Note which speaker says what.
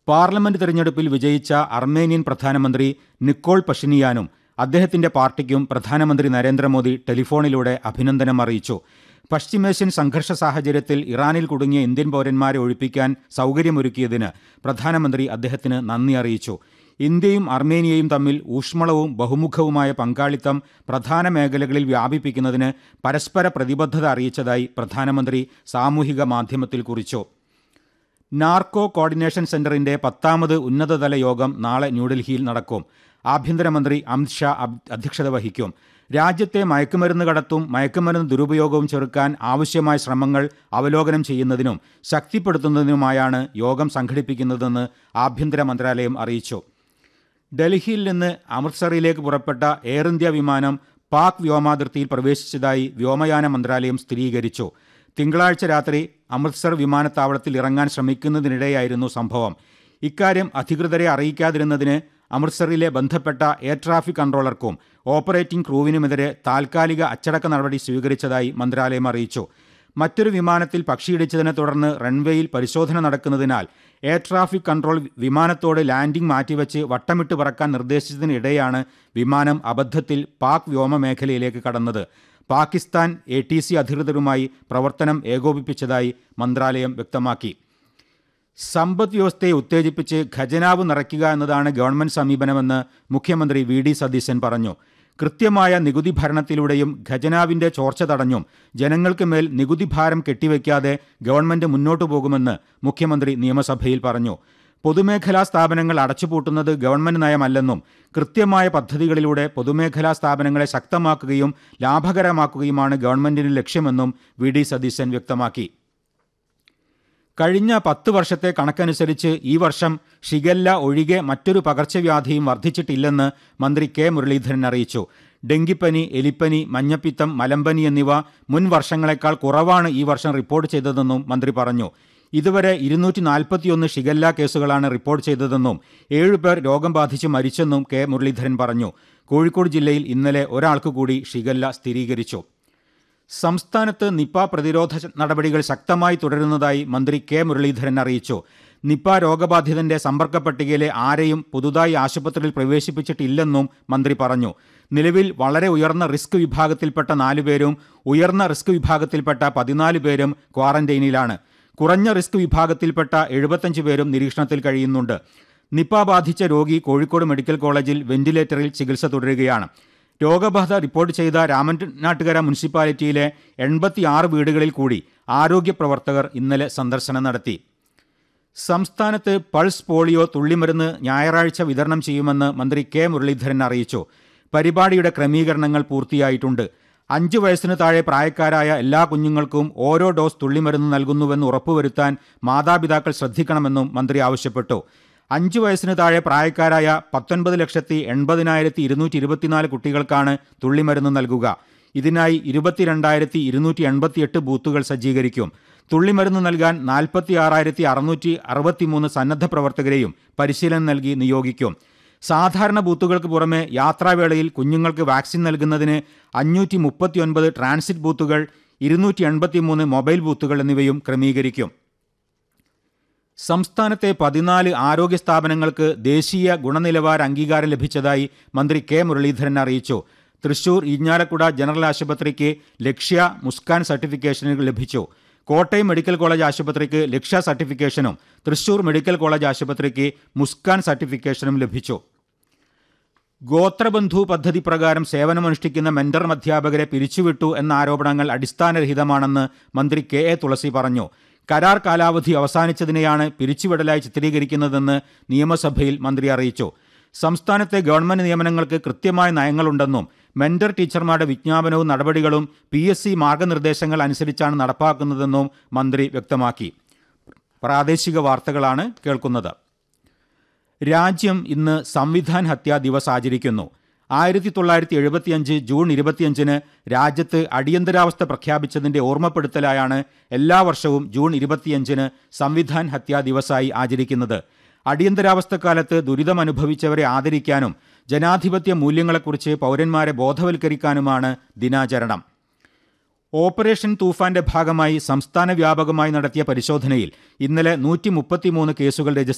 Speaker 1: parliament തെരഞ്ഞെടുപ്പിൽ വിജയിച്ച Armenian പ്രധാനമന്ത്രി നിക്കോൾ പഷിനിയാനും അദ്ദേഹത്തിന്റെ പാർട്ടിക്കും പ്രധാനമന്ത്രി നരേന്ദ്രമോദി ടെലിഫോണിലൂടെ അഭിനന്ദനം അറിയിച്ചു പശ്ചിമേഷ്യൻ സംഘർഷ സാഹചര്യത്തിൽ ഇറാനിൽ കുടുങ്ങിയ ഇന്ത്യൻ പൗരന്മാരെ ഒഴിപ്പിക്കാൻ സൗകര്യമൊരുക്കിയതിന് പ്രധാനമന്ത്രി അദ്ദേഹത്തിന് നന്ദി അറിയിച്ചു ഇന്ത്യയും അർമേനിയയും തമ്മിൽ ഊഷ്മളവും ബഹുമുഖവുമായ പങ്കാളിത്തം പ്രധാന മേഖലകളിൽ വ്യാപിപ്പിക്കുന്നതിന് പരസ്പര പ്രതിബദ്ധത അറിയിച്ചതായി പ്രധാനമന്ത്രി സാമൂഹിക മാധ്യമത്തിൽ കുറിച്ചു നാർക്കോ കോർഡിനേഷൻ സെന്ററിന്റെ പത്താമത് ഉന്നതതല യോഗം നാളെ ന്യൂഡൽഹിയിൽ നടക്കും ആഭ്യന്തരമന്ത്രി അമിത് ഷാ അധ്യക്ഷത വഹിക്കും രാജ്യത്തെ മയക്കുമരുന്ന് കടത്തും മയക്കുമരുന്ന് ദുരുപയോഗവും ചെറുക്കാൻ ആവശ്യമായ ശ്രമങ്ങൾ അവലോകനം ചെയ്യുന്നതിനും ശക്തിപ്പെടുത്തുന്നതിനുമായാണ് യോഗം സംഘടിപ്പിക്കുന്നതെന്ന് ആഭ്യന്തര മന്ത്രാലയം അറിയിച്ചു ഡൽഹിയിൽ നിന്ന് അമൃത്സറിലേക്ക് പുറപ്പെട്ട എയർ ഇന്ത്യ വിമാനം പാക് വ്യോമാതിർത്തിയിൽ പ്രവേശിച്ചതായി വ്യോമയാന മന്ത്രാലയം സ്ഥിരീകരിച്ചു തിങ്കളാഴ്ച രാത്രി അമൃത്സർ വിമാനത്താവളത്തിൽ ഇറങ്ങാൻ ശ്രമിക്കുന്നതിനിടെയായിരുന്നു സംഭവം ഇക്കാര്യം അധികൃതരെ അറിയിക്കാതിരുന്നതിന് അമൃത്സറിലെ ബന്ധപ്പെട്ട എയർ ട്രാഫിക് കൺട്രോളർക്കും ഓപ്പറേറ്റിംഗ് ക്രൂവിനുമെതിരെ താൽക്കാലിക അച്ചടക്ക നടപടി സ്വീകരിച്ചതായി മന്ത്രാലയം അറിയിച്ചു മറ്റൊരു വിമാനത്തിൽ പക്ഷിയിടിച്ചതിനെ തുടർന്ന് റൺവേയിൽ പരിശോധന നടക്കുന്നതിനാൽ എയർ ട്രാഫിക് കൺട്രോൾ വിമാനത്തോട് ലാൻഡിംഗ് മാറ്റിവെച്ച് വട്ടമിട്ട് പറക്കാൻ നിർദ്ദേശിച്ചതിനിടെയാണ് വിമാനം അബദ്ധത്തിൽ പാക് വ്യോമ മേഖലയിലേക്ക് കടന്നത് പാകിസ്ഥാൻ എ ടി സി അധികൃതരുമായി പ്രവർത്തനം ഏകോപിപ്പിച്ചതായി മന്ത്രാലയം വ്യക്തമാക്കി സമ്പദ് വ്യവസ്ഥയെ ഉത്തേജിപ്പിച്ച് ഖജനാവ് നിറയ്ക്കുക എന്നതാണ് ഗവൺമെന്റ് സമീപനമെന്ന് മുഖ്യമന്ത്രി വി ഡി സതീശൻ പറഞ്ഞു കൃത്യമായ നികുതി ഭരണത്തിലൂടെയും ഖജനാവിന്റെ ചോർച്ച തടഞ്ഞും ജനങ്ങൾക്ക് മേൽ നികുതി ഭാരം കെട്ടിവെക്കാതെ ഗവൺമെന്റ് മുന്നോട്ടു പോകുമെന്ന് മുഖ്യമന്ത്രി നിയമസഭയിൽ പറഞ്ഞു പൊതുമേഖലാ സ്ഥാപനങ്ങൾ അടച്ചുപൂട്ടുന്നത് ഗവൺമെന്റ് നയമല്ലെന്നും കൃത്യമായ പദ്ധതികളിലൂടെ പൊതുമേഖലാ സ്ഥാപനങ്ങളെ ശക്തമാക്കുകയും ലാഭകരമാക്കുകയുമാണ് ഗവൺമെന്റിന്റെ ലക്ഷ്യമെന്നും വി ഡി സതീശൻ വ്യക്തമാക്കി കഴിഞ്ഞ പത്ത് വർഷത്തെ കണക്കനുസരിച്ച് ഈ വർഷം ഷിഗല്ല ഒഴികെ മറ്റൊരു പകർച്ചവ്യാധിയും വർദ്ധിച്ചിട്ടില്ലെന്ന് മന്ത്രി കെ മുരളീധരൻ അറിയിച്ചു ഡെങ്കിപ്പനി എലിപ്പനി മഞ്ഞപ്പിത്തം മലമ്പനി എന്നിവ മുൻ വർഷങ്ങളെക്കാൾ കുറവാണ് ഈ വർഷം റിപ്പോർട്ട് ചെയ്തതെന്നും മന്ത്രി പറഞ്ഞു ഇതുവരെ ഇരുന്നൂറ്റി നാൽപ്പത്തിയൊന്ന് ഷിഗല്ല കേസുകളാണ് റിപ്പോർട്ട് ചെയ്തതെന്നും ഏഴുപേർ രോഗം ബാധിച്ച് മരിച്ചെന്നും കെ മുരളീധരൻ പറഞ്ഞു കോഴിക്കോട് ജില്ലയിൽ ഇന്നലെ ഒരാൾക്ക് കൂടി ഷിഗല്ല സ്ഥിരീകരിച്ചു സംസ്ഥാനത്ത് നിപ്പ പ്രതിരോധ നടപടികൾ ശക്തമായി തുടരുന്നതായി മന്ത്രി കെ മുരളീധരൻ അറിയിച്ചു നിപ്പ രോഗബാധിതന്റെ സമ്പർക്ക പട്ടികയിലെ ആരെയും പുതുതായി ആശുപത്രിയിൽ പ്രവേശിപ്പിച്ചിട്ടില്ലെന്നും മന്ത്രി പറഞ്ഞു നിലവിൽ വളരെ ഉയർന്ന റിസ്ക് വിഭാഗത്തിൽപ്പെട്ട നാലുപേരും ഉയർന്ന റിസ്ക് വിഭാഗത്തിൽപ്പെട്ട പതിനാല് പേരും ക്വാറന്റൈനിലാണ് കുറഞ്ഞ റിസ്ക് വിഭാഗത്തിൽപ്പെട്ട എഴുപത്തഞ്ച് പേരും നിരീക്ഷണത്തിൽ കഴിയുന്നുണ്ട് നിപ്പ ബാധിച്ച രോഗി കോഴിക്കോട് മെഡിക്കൽ കോളേജിൽ വെന്റിലേറ്ററിൽ ചികിത്സ തുടരുകയാണ് രോഗബാധ റിപ്പോർട്ട് ചെയ്ത രാമനാട്ടുകര മുനിസിപ്പാലിറ്റിയിലെ എൺപത്തിയാറ് വീടുകളിൽ കൂടി ആരോഗ്യ പ്രവർത്തകർ ഇന്നലെ സന്ദർശനം നടത്തി സംസ്ഥാനത്ത് പൾസ് പോളിയോ തുള്ളിമരുന്ന് ഞായറാഴ്ച വിതരണം ചെയ്യുമെന്ന് മന്ത്രി കെ മുരളീധരൻ അറിയിച്ചു പരിപാടിയുടെ ക്രമീകരണങ്ങൾ പൂർത്തിയായിട്ടുണ്ട് അഞ്ചു വയസ്സിന് താഴെ പ്രായക്കാരായ എല്ലാ കുഞ്ഞുങ്ങൾക്കും ഓരോ ഡോസ് തുള്ളിമരുന്ന് നൽകുന്നുവെന്ന് ഉറപ്പുവരുത്താൻ മാതാപിതാക്കൾ ശ്രദ്ധിക്കണമെന്നും മന്ത്രി ആവശ്യപ്പെട്ടു അഞ്ചു വയസ്സിന് താഴെ പ്രായക്കാരായ പത്തൊൻപത് ലക്ഷത്തി എൺപതിനായിരത്തി ഇരുന്നൂറ്റി ഇരുപത്തിനാല് കുട്ടികൾക്കാണ് തുള്ളിമരുന്ന് നൽകുക ഇതിനായി ഇരുപത്തിരണ്ടായിരത്തി ഇരുന്നൂറ്റി എൺപത്തിയെട്ട് ബൂത്തുകൾ സജ്ജീകരിക്കും തുള്ളിമരുന്ന് നൽകാൻ നാൽപ്പത്തി ആറായിരത്തി അറുന്നൂറ്റി അറുപത്തിമൂന്ന് സന്നദ്ധ പ്രവർത്തകരെയും പരിശീലനം നൽകി നിയോഗിക്കും സാധാരണ ബൂത്തുകൾക്ക് പുറമെ യാത്രാവേളയിൽ കുഞ്ഞുങ്ങൾക്ക് വാക്സിൻ നൽകുന്നതിന് അഞ്ഞൂറ്റി മുപ്പത്തിയൊൻപത് ട്രാൻസിറ്റ് ബൂത്തുകൾ ഇരുന്നൂറ്റി എൺപത്തിമൂന്ന് മൊബൈൽ ബൂത്തുകൾ എന്നിവയും ക്രമീകരിക്കും സംസ്ഥാനത്തെ പതിനാല് ആരോഗ്യ സ്ഥാപനങ്ങൾക്ക് ദേശീയ ഗുണനിലവാര അംഗീകാരം ലഭിച്ചതായി മന്ത്രി കെ മുരളീധരൻ അറിയിച്ചു തൃശൂർ ഇഞ്ഞാലക്കുട ജനറൽ ആശുപത്രിക്ക് ലക്ഷ്യ മുസ്കാൻ സർട്ടിഫിക്കേഷനുകൾ ലഭിച്ചു കോട്ടയം മെഡിക്കൽ കോളേജ് ആശുപത്രിക്ക് ലക്ഷ്യ സർട്ടിഫിക്കേഷനും തൃശൂർ മെഡിക്കൽ കോളേജ് ആശുപത്രിക്ക് മുസ്കാൻ സർട്ടിഫിക്കേഷനും ലഭിച്ചു ഗോത്രബന്ധു പദ്ധതി പ്രകാരം സേവനമനുഷ്ഠിക്കുന്ന മെന്റർ അധ്യാപകരെ പിരിച്ചുവിട്ടു എന്ന ആരോപണങ്ങൾ അടിസ്ഥാനരഹിതമാണെന്ന് മന്ത്രി കെ എ തുളസി പറഞ്ഞു കരാർ കാലാവധി അവസാനിച്ചതിനെയാണ് പിരിച്ചുവിടലായി ചിത്രീകരിക്കുന്നതെന്ന് നിയമസഭയിൽ മന്ത്രി അറിയിച്ചു സംസ്ഥാനത്തെ ഗവൺമെന്റ് നിയമനങ്ങൾക്ക് കൃത്യമായ നയങ്ങളുണ്ടെന്നും മെന്റർ ടീച്ചർമാരുടെ വിജ്ഞാപനവും നടപടികളും പി എസ് സി മാർഗനിർദ്ദേശങ്ങൾ അനുസരിച്ചാണ് നടപ്പാക്കുന്നതെന്നും മന്ത്രി വ്യക്തമാക്കി പ്രാദേശിക വാർത്തകളാണ് കേൾക്കുന്നത് രാജ്യം ഇന്ന് സംവിധാൻ ഹത്യാ ദിവസ് ആചരിക്കുന്നു ആയിരത്തി തൊള്ളായിരത്തി എഴുപത്തിയഞ്ച് ജൂൺ ഇരുപത്തിയഞ്ചിന് രാജ്യത്ത് അടിയന്തരാവസ്ഥ പ്രഖ്യാപിച്ചതിന്റെ ഓർമ്മപ്പെടുത്തലായാണ് എല്ലാ വർഷവും ജൂൺ ഇരുപത്തിയഞ്ചിന് സംവിധാൻ ഹത്യാ ദിവസായി ആചരിക്കുന്നത് അടിയന്തരാവസ്ഥക്കാലത്ത് ദുരിതമനുഭവിച്ചവരെ ആദരിക്കാനും ജനാധിപത്യ മൂല്യങ്ങളെക്കുറിച്ച് പൗരന്മാരെ ബോധവൽക്കരിക്കാനുമാണ് ദിനാചരണം ഓപ്പറേഷൻ തൂഫാന്റെ ഭാഗമായി സംസ്ഥാന വ്യാപകമായി നടത്തിയ പരിശോധനയിൽ ഇന്നലെ നൂറ്റി മുപ്പത്തിമൂന്ന് കേസുകൾ രജിസ്റ്റർ